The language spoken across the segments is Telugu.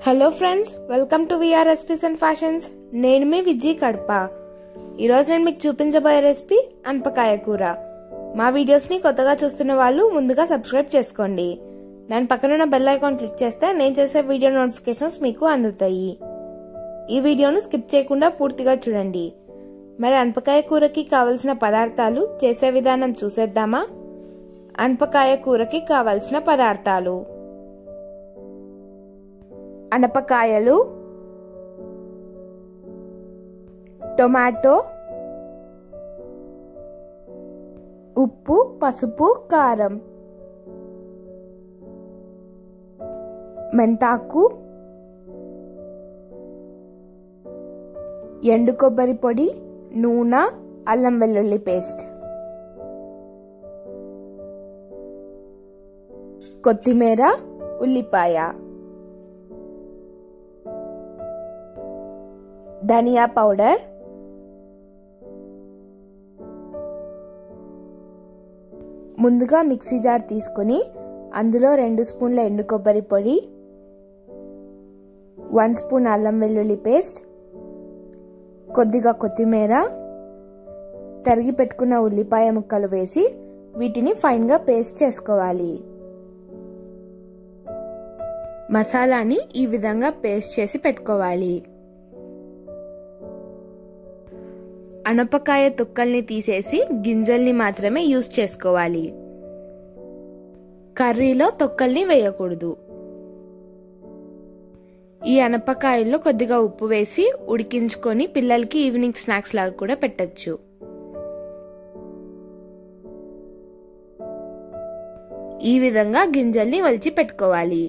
hello friends welcome to VR recipes and fashions నేను మీ విజయ్ కడప ఈరోజు నేను మీకు చూపించబోయే రెసిపీ అనపకాయ కూర మా వీడియోస్ని కొత్తగా చూస్తున్న వాళ్ళు ముందుగా సబ్స్క్రైబ్ చేసుకోండి దాని పక్కనున్న బెల్ ఐకాన్ క్లిక్ చేస్తే నేను చేసే వీడియో నోటిఫికేషన్స్ మీకు అందుతాయి ఈ వీడియోను స్కిప్ చేయకుండా పూర్తిగా చూడండి మరి అనపకాయ కూరకి కావలసిన పదార్థాలు చేసే విధానం చూసేద్దామా అనపకాయ కూరకి కావలసిన పదార్థాలు అనపకాయలు టొమాటో ఉప్పు పసుపు కారం మెంతాకు ఎండు కొబ్బరి పొడి నూనె అల్లం వెల్లుల్లి పేస్ట్ కొత్తిమీర ఉల్లిపాయ ధనియా పౌడర్ ముందుగా మిక్సీ జార్ తీసుకుని అందులో రెండు స్పూన్ల ఎండు కొబ్బరి పొడి వన్ స్పూన్ అల్లం వెల్లుల్లి పేస్ట్ కొద్దిగా కొత్తిమీర తరిగి పెట్టుకున్న ఉల్లిపాయ ముక్కలు వేసి వీటిని ఫైన్గా పేస్ట్ చేసుకోవాలి మసాలాని ఈ విధంగా పేస్ట్ చేసి పెట్టుకోవాలి అనపకాయ తొక్కల్ని తీసేసి గింజల్ని మాత్రమే యూజ్ చేసుకోవాలి కర్రీలో తొక్కల్ని వేయకూడదు ఈ అనపకాయల్లో కొద్దిగా ఉప్పు వేసి ఉడికించుకొని పిల్లలకి ఈవినింగ్ స్నాక్స్ లాగా కూడా పెట్టచ్చు ఈ విధంగా గింజల్ని వలిచి పెట్టుకోవాలి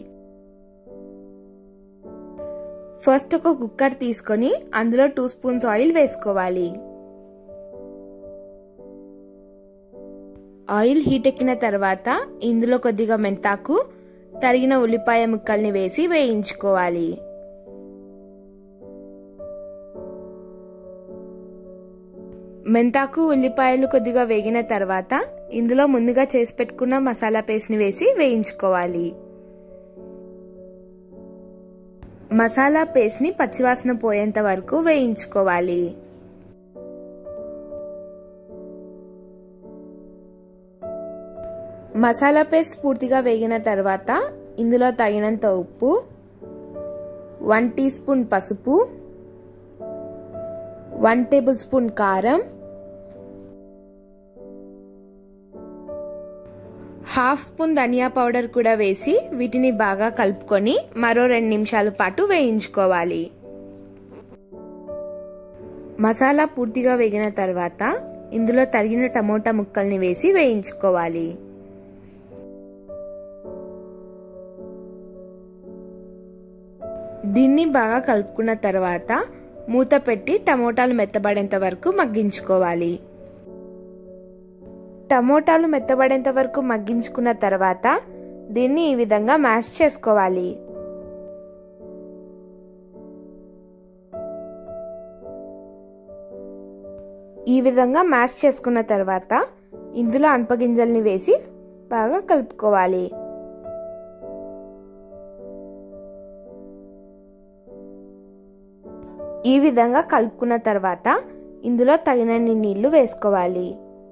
ఫస్ట్ ఒక కుక్కర్ తీసుకొని అందులో టూ స్పూన్స్ ఆయిల్ వేసుకోవాలి ఆయిల్ హీట్ ఎక్కిన తర్వాత ఇందులో కొద్దిగా మెంతాకు తరిగిన ఉల్లిపాయ ముక్కల్ని వేసి వేయించుకోవాలి మెంతాకు ఉల్లిపాయలు కొద్దిగా వేగిన తర్వాత ఇందులో ముందుగా చేసి పెట్టుకున్న మసాలా పేస్ట్ని వేసి వేయించుకోవాలి మసాలా పేస్ట్ని పచ్చివాసన పోయేంత వరకు వేయించుకోవాలి మసాలా పేస్ట్ పూర్తిగా వేగిన తర్వాత ఇందులో తగినంత ఉప్పు వన్ టీ స్పూన్ పసుపు వన్ టేబుల్ స్పూన్ కారం హాఫ్ స్పూన్ ధనియా పౌడర్ కూడా వేసి వీటిని బాగా కలుపుకొని మరో రెండు నిమిషాల పాటు వేయించుకోవాలి మసాలా పూర్తిగా వేగిన తర్వాత ఇందులో తరిగిన టమోటా ముక్కల్ని వేసి వేయించుకోవాలి దీన్ని బాగా కలుపుకున్న తర్వాత మూత పెట్టి టమోటాలు మెత్తబడేంత వరకు మగ్గించుకోవాలి టమోటాలు మెత్తబడేంత వరకు మగ్గించుకున్న తర్వాత దీన్ని ఈ విధంగా మ్యాష్ చేసుకోవాలి ఈ విధంగా మ్యాష్ చేసుకున్న తర్వాత ఇందులో అనపగింజల్ని వేసి బాగా కలుపుకోవాలి ఈ విధంగా కలుపుకున్న తర్వాత ఇందులో తగినన్ని నీళ్లు వేసుకోవాలి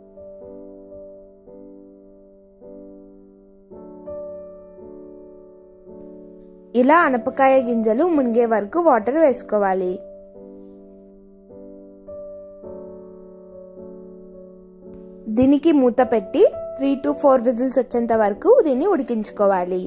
ఇలా అనపకాయ గింజలు మునిగే వరకు వాటర్ వేసుకోవాలి దీనికి మూత పెట్టి త్రీ టు ఫోర్ విజిల్స్ వచ్చేంత వరకు దీన్ని ఉడికించుకోవాలి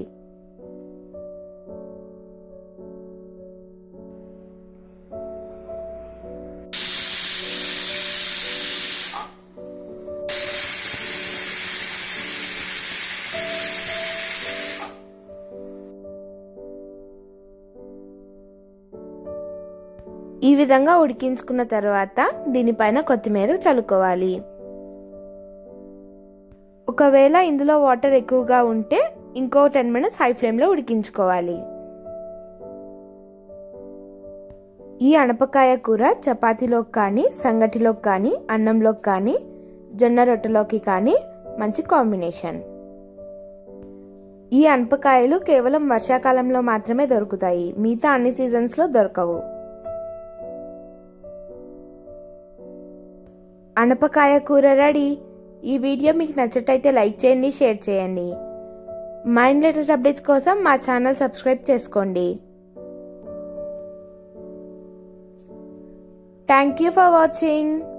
ఈ విధంగా ఉడికించుకున్న తర్వాత దీనిపైన కొత్తిమీర చల్లుకోవాలి ఒకవేళ ఇందులో వాటర్ ఎక్కువగా ఉంటే ఇంకో టెన్ మినిట్స్ హై ఫ్లేమ్లో ఉడికించుకోవాలి ఈ అనపకాయ కూర చపాతీలోకి కానీ సంగటిలోకి కానీ అన్నంలోకి కానీ జొన్న రొట్టెలోకి కానీ మంచి కాంబినేషన్ ఈ అనపకాయలు కేవలం వర్షాకాలంలో మాత్రమే దొరుకుతాయి మిగతా అన్ని సీజన్స్లో దొరకవు అనపకాయ కూర రెడీ ఈ వీడియో మీకు నచ్చటైతే లైక్ చేయండి షేర్ చేయండి మైండ్ లేటెస్ట్ అప్డేట్స్ కోసం మా ఛానల్ సబ్స్క్రైబ్ చేసుకోండి థ్యాంక్ యూ ఫర్ వాచింగ్